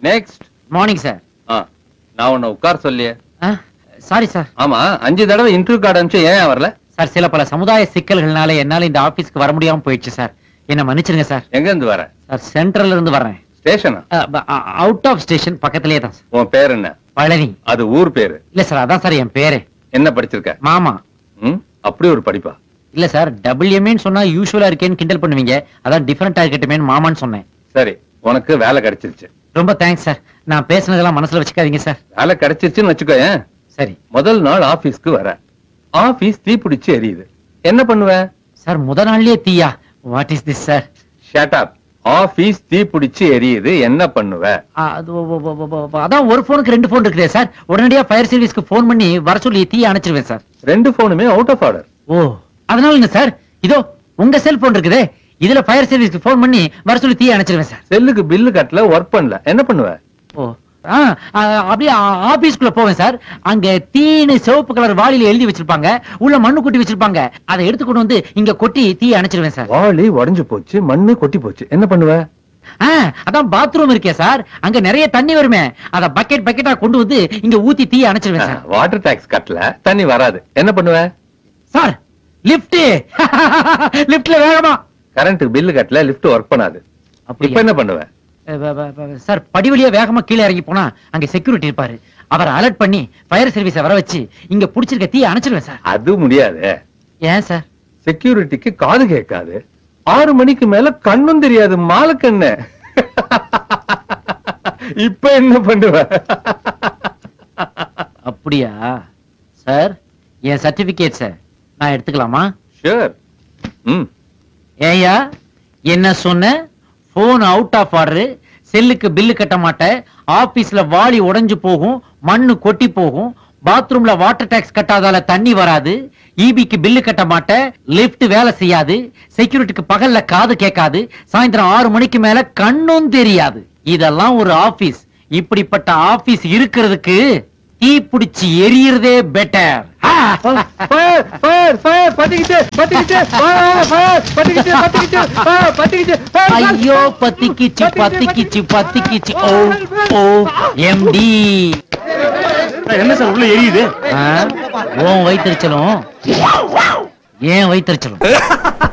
Next morning sir ஆ நான் உன்னை உட்கார சொல்லியே சாரி சார் ஆமா அஞ்சு தடவை இன்டர்வியூ கார்டு அனுப்பிச்சு ஏன் வரல சார் சில பல சமுதாய சிக்கல்கள்னால என்னால இந்த ஆபீஸ்க்கு வர முடியாம போயிடுச்சு சார் என்ன மன்னிச்சிருங்க சார் எங்க இருந்து வர சார் சென்ட்ரல்ல இருந்து வர்றேன் ஸ்டேஷனா அவுட் ஆஃப் ஸ்டேஷன் பக்கத்திலே தான் சார் உன் பேர் என்ன பழனி அது ஊர் பேரு இல்ல சார் அதான் சார் என் பேரு என்ன படிச்சிருக்க மாமா ம் அப்படி ஒரு படிப்பா இல்ல சார் டபிள்யூஎம்ஏன்னு சொன்னா யூஸ்வலா இருக்கேன்னு கிண்டல் பண்ணுவீங்க அதான் டிஃபரெண்டா இருக்கட்டுமேன்னு மாமான்னு சொன்னேன் சரி உனக்கு வேலை கிடைச்சிருச்சு ரொம்ப தேங்க்ஸ் சார் நான் பேசுனதெல்லாம் மனசுல வச்சுக்காதீங்க சார் வேலை கிடைச்சிருச்சுன்னு வச்சுக்கோ ஏன் சரி முதல் நாள் ஆபீஸ்க்கு வர ஆபீஸ் தீப்பிடிச்சு எரியுது என்ன பண்ணுவ சார் முத நாள்லயே தீயா what is this sir shut up office தீப்பிடிச்சு எரியுது என்ன பண்ணுவ அது ஒ- ஒ- ஒ- ஒ- ஒ- அதான் ஒரு போனுக்கு ரெண்டு போன் இருக்குதே சார் உடனடியா ஃபயர் சர்வீஸ்க்கு ஃபோன் பண்ணி வர சொல்லி தீய அணைச்சிருவேன் சார் ரெண்டு போனுமே அவுட் ஆஃப் ஆர்டர் ஓ அதனால என்ன சார் இதோ உங்க செல்போன் இருக்குதே இதுல ஃபயர் சர்வீஸ்க்கு ஃபோன் பண்ணி வர சொல்லி தீய அணைச்சிருவேன் சார் செல்லுக்கு பில்லு கட்டல ஒர்க் பண்ணல என்ன பண்ணுவ ஓ ஆ, ஆ, அப்படியே ஆ- ஆபீஸ்க்குள்ள போவேன் சார் அங்க தீனு சிவப்பு கலர் வாளியில எழுதி வச்சிருப்பாங்க உள்ள மண்ணு கொட்டி வச்சிருப்பாங்க அதை எடுத்து கொண்டு வந்து இங்க கொட்டி தீய அணைச்சிருவேன் சார் வாளி உடைஞ்சு போச்சு மண்ணு கொட்டி போச்சு என்ன பண்ணுவ ஆ, அதான் பாத்ரூம் இருக்கே சார் அங்க நிறைய தண்ணி வருமே அத பக்கெட் பக்கெட்டா கொண்டு வந்து இங்க ஊத்தி தீய அணைச்சிருவேன் சார் வாட்டர் டாக்ஸ் கட்டல தண்ணி வராது என்ன பண்ணுவ சார் லிப்ட் லிப்ட்ல வேகமா கரண்ட் பில்லு கட்டல லிஃப்ட் ஒர்க் பண்ணாது இப்ப என்ன பண்ணுவ அஹ் வ- வ- வ- சார் படி வழியா வேகமா கீழே இறங்கி போனா அங்க செக்யூரிட்டி இருப்பாரு அவரை அலர்ட் பண்ணி ஃபயர் சர்வீஸ வர வச்சு இங்க புடிச்சிருக்க தீ அணைச்சிருவேன் சார் அது முடியாது ஏன் சார் செக்யூரிட்டிக்கு காது கேட்காது ஆறு மணிக்கு மேல கண்ணும் தெரியாது மாலக்கண்ணு இப்ப என்ன பண்ணுவ அப்படியா சார் என் சர்டிபிகேட் சார் நான் எடுத்துக்கலாமா ஷூர் ம் ஏயா என்ன சொன்ன போன் அவுட் ஆஃப் ஆர்டர் செல்லுக்கு பில்லு கட்ட மாட்டேன் ஆபீஸ்ல வாளி உடைஞ்சு போகும் மண்ணு கொட்டி போகும் பாத்ரூம்ல வாட்டர் டாக்ஸ் கட்டாதால தண்ணி வராது ஈபிக்கு பில்லு கட்ட மாட்டேன் லிஃப்ட் வேலை செய்யாது செக்யூரிட்டிக்கு பகல்ல காது கேட்காது சாயந்தரம் ஆறு மணிக்கு மேல கண்ணும் தெரியாது இதெல்லாம் ஒரு ஆபீஸ் இப்படிப்பட்ட ஆபீஸ் இருக்கிறதுக்கு தீ பிடிச்சி எரியறதே பெட்டர் ஃபயர் ஃபயர் ஃபயர் பத்திக்கிச்சு பத்திக்கிச்சு ஃபயர் ஃபயர் பத்திக்கிச்சு பத்திக்கிச்சு ஃபயர் பத்திக்கிச்சு fire, fire, ஐயோ fire. பத்திக்கிச்சு பத்திக்கிச்சு பத்திக்கிச்சு ஓ ஓ எம்டி என்ன சார் உள்ள எரியுது உன் வயிற்றுச்சலும் ஏன் வயிற்றுச்சலும்